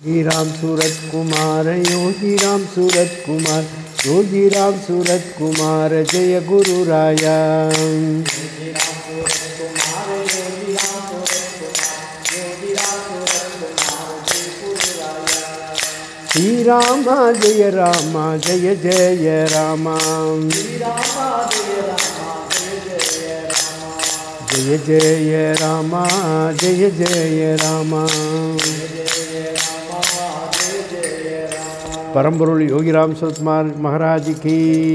योगी राम सूरत कुमार योगी राम सूरत कुमार योगी राम सूरत कुमार जय गुरु राया श्री राम जय राम जय जय राम जय जय राम जय जय राम பரம்பொருள் யோகிராம் சுரத்குமார் மகாராஜுக்கு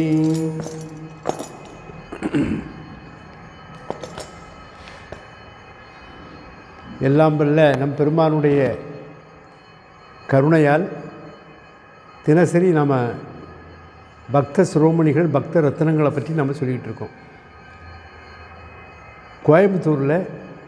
எல்லாம் வல்ல நம் பெருமானுடைய கருணையால் தினசரி நாம் பக்த சிரோமணிகள் பக்த ரத்னங்களை பற்றி நம்ம சொல்லிகிட்டு இருக்கோம் கோயம்புத்தூரில்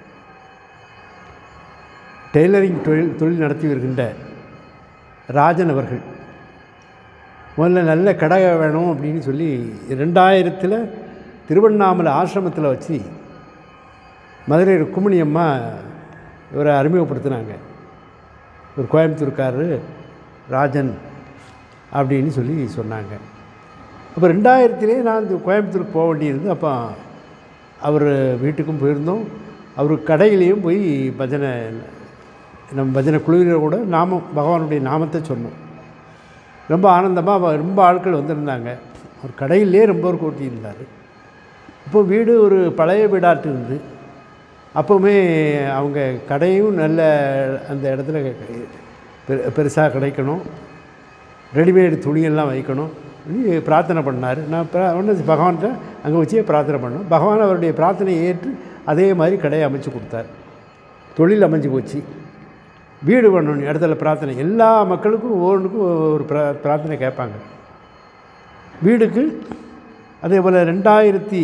டெய்லரிங் தொழில் தொழில் நடத்தி வருகின்ற ராஜன் அவர்கள் முதல்ல நல்ல கடை வேணும் அப்படின்னு சொல்லி ரெண்டாயிரத்தில் திருவண்ணாமலை ஆசிரமத்தில் வச்சு மதுரை ருக்குமணி அம்மா இவரை அறிமுகப்படுத்தினாங்க ஒரு கோயம்புத்தூர்காரரு ராஜன் அப்படின்னு சொல்லி சொன்னாங்க அப்போ ரெண்டாயிரத்திலே நான் இந்த கோயம்புத்தூருக்கு போக வேண்டியிருந்தது அப்போ அவர் வீட்டுக்கும் போயிருந்தோம் அவர் கடையிலையும் போய் பஜனை நம்ம பஜனை குழுவினர் கூட நாமம் பகவானுடைய நாமத்தை சொன்னோம் ரொம்ப ஆனந்தமாக ரொம்ப ஆட்கள் வந்திருந்தாங்க அவர் கடையிலே ரொம்ப ஒரு கூட்டி இருந்தார் இப்போ வீடு ஒரு பழைய வீடாட்டு இருந்து அப்போவுமே அவங்க கடையும் நல்ல அந்த இடத்துல பெரு பெருசாக கிடைக்கணும் ரெடிமேடு துணியெல்லாம் வைக்கணும் அப்படின்னு பிரார்த்தனை பண்ணார் நான் பிர ஒன்று பகவான்கிட்ட அங்கே வச்சே பிரார்த்தனை பண்ணோம் பகவான் அவருடைய பிரார்த்தனையை ஏற்று அதே மாதிரி கடையை அமைச்சு கொடுத்தார் தொழில் அமைஞ்சு போச்சு வீடு பண்ணணும் இடத்துல பிரார்த்தனை எல்லா மக்களுக்கும் ஒவ்வொன்றுக்கும் ஒரு பிரா பிரார்த்தனை கேட்பாங்க வீடுக்கு அதே போல் ரெண்டாயிரத்தி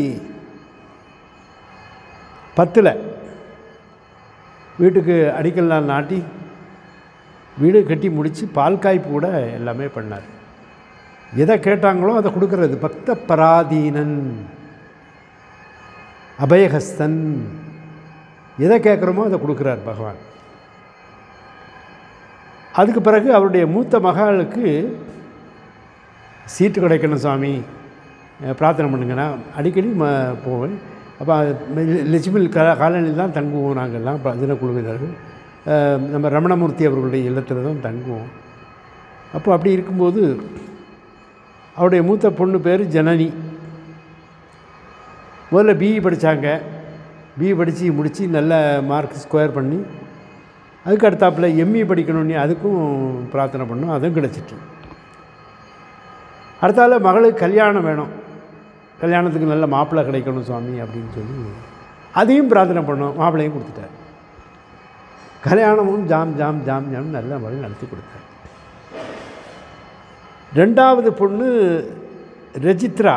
பத்தில் வீட்டுக்கு அடிக்கல்லாம் நாட்டி வீடு கட்டி முடித்து பால் காய்ப்பு கூட எல்லாமே பண்ணார் எதை கேட்டாங்களோ அதை கொடுக்கறது பக்த பராதீனன் அபயஹஸ்தன் எதை கேட்குறோமோ அதை கொடுக்குறார் பகவான் அதுக்கு பிறகு அவருடைய மூத்த மகளுக்கு சீட்டு கிடைக்கணும் சுவாமி பிரார்த்தனை பண்ணுங்கன்னா அடிக்கடி ம போவேன் அப்போ லட்சுமி கா காலனியில் தான் தங்குவோம் நாங்கள்லாம் பஜனை குழுவினர்கள் நம்ம ரமணமூர்த்தி அவர்களுடைய இல்லத்தில் தான் தங்குவோம் அப்போ அப்படி இருக்கும்போது அவருடைய மூத்த பொண்ணு பேர் ஜனனி முதல்ல பிஇ படித்தாங்க பிஇ படித்து முடித்து நல்ல மார்க் ஸ்கொயர் பண்ணி அதுக்கு அடுத்தாப்பில் எம்இ படிக்கணும்னு அதுக்கும் பிரார்த்தனை பண்ணோம் அதுவும் கிடச்சிட்டு அடுத்தால மகளுக்கு கல்யாணம் வேணும் கல்யாணத்துக்கு நல்ல மாப்பிள்ளை கிடைக்கணும் சுவாமி அப்படின்னு சொல்லி அதையும் பிரார்த்தனை பண்ணோம் மாப்பிள்ளையும் கொடுத்துட்டார் கல்யாணமும் ஜாம் ஜாம் ஜாம் ஜாம் நல்ல முறையில் நடத்தி கொடுத்தார் ரெண்டாவது பொண்ணு ரஜித்ரா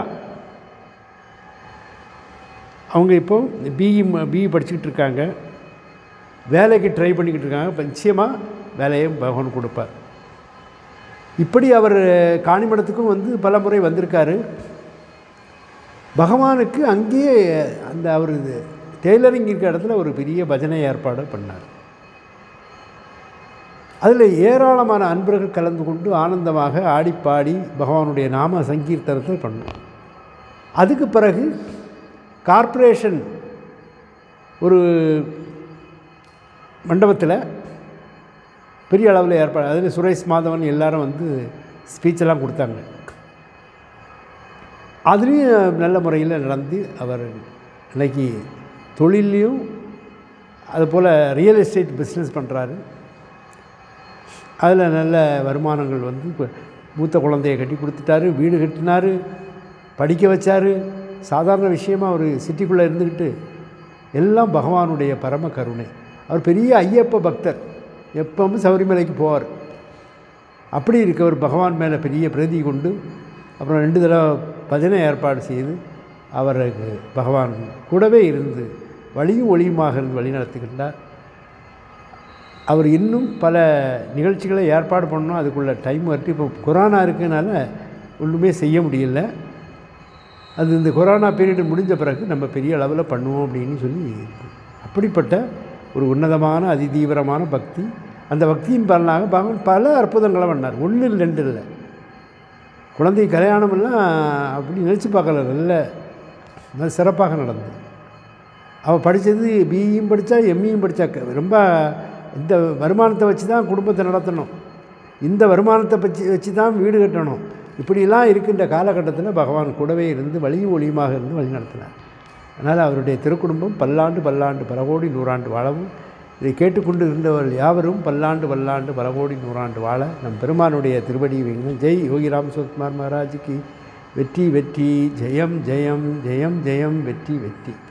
அவங்க இப்போ பிஇ பிஇ படிச்சுக்கிட்டு இருக்காங்க வேலைக்கு ட்ரை பண்ணிக்கிட்டு இருக்காங்க இப்போ நிச்சயமாக வேலையும் பகவான் கொடுப்பார் இப்படி அவர் காணிமடத்துக்கும் வந்து பல முறை வந்திருக்காரு பகவானுக்கு அங்கேயே அந்த அவர் டெய்லரிங் இருக்கிற இடத்துல ஒரு பெரிய பஜனை ஏற்பாடு பண்ணார் அதில் ஏராளமான அன்பர்கள் கலந்து கொண்டு ஆனந்தமாக ஆடிப்பாடி பகவானுடைய நாம சங்கீர்த்தனத்தை பண்ணோம் அதுக்கு பிறகு கார்ப்பரேஷன் ஒரு மண்டபத்தில் பெரிய அளவில் ஏற்பாடு அதில் சுரேஷ் மாதவன் எல்லாரும் வந்து ஸ்பீச்செல்லாம் கொடுத்தாங்க அதுலேயும் நல்ல முறையில் நடந்து அவர் இன்னைக்கு தொழிலையும் அதுபோல் ரியல் எஸ்டேட் பிஸ்னஸ் பண்ணுறாரு அதில் நல்ல வருமானங்கள் வந்து இப்போ மூத்த குழந்தைய கட்டி கொடுத்துட்டாரு வீடு கட்டினார் படிக்க வச்சார் சாதாரண விஷயமாக அவர் சிட்டிக்குள்ளே இருந்துக்கிட்டு எல்லாம் பகவானுடைய பரம கருணை அவர் பெரிய ஐயப்ப பக்தர் எப்பவும் சபரிமலைக்கு போவார் அப்படி இருக்கவர் பகவான் மேலே பெரிய பிரதி கொண்டு அப்புறம் ரெண்டு தடவை பஜனை ஏற்பாடு செய்து அவருக்கு பகவான் கூடவே இருந்து வழியும் ஒளியுமாக இருந்து வழி நடத்துகின்றார் அவர் இன்னும் பல நிகழ்ச்சிகளை ஏற்பாடு பண்ணணும் அதுக்குள்ள டைம் வரட்டு இப்போ கொரோனா இருக்கனால ஒன்றுமே செய்ய முடியல அது இந்த கொரோனா பீரியட் முடிஞ்ச பிறகு நம்ம பெரிய அளவில் பண்ணுவோம் அப்படின்னு சொல்லி அப்படிப்பட்ட ஒரு உன்னதமான அதிதீவிரமான பக்தி அந்த பக்தியின் பலனாக பகவான் பல அற்புதங்களை பண்ணார் ஒன்று ரெண்டு இல்லை குழந்தை கல்யாணமெல்லாம் அப்படி நினச்சி பார்க்கல நல்ல நல்ல சிறப்பாக நடந்தது அவள் படித்தது பிஇயும் படித்தா எம்இயும் படித்தா ரொம்ப இந்த வருமானத்தை வச்சு தான் குடும்பத்தை நடத்தணும் இந்த வருமானத்தை வச்சு வச்சு தான் வீடு கட்டணும் இப்படிலாம் இருக்கின்ற காலகட்டத்தில் பகவான் கூடவே இருந்து வழியும் ஒளியுமாக இருந்து வழி நடத்தினார் அதனால் அவருடைய திருக்குடும்பம் பல்லாண்டு பல்லாண்டு பல கோடி நூறாண்டு வாழவும் இதை கேட்டுக்கொண்டு இருந்தவர்கள் யாவரும் பல்லாண்டு பல்லாண்டு பல கோடி நூறாண்டு வாழ நம் பெருமானுடைய திருவடி வைங்க ஜெய் யோகிராம் சுகுமார் மகாராஜுக்கு வெற்றி வெற்றி ஜெயம் ஜெயம் ஜெயம் ஜெயம் வெற்றி வெற்றி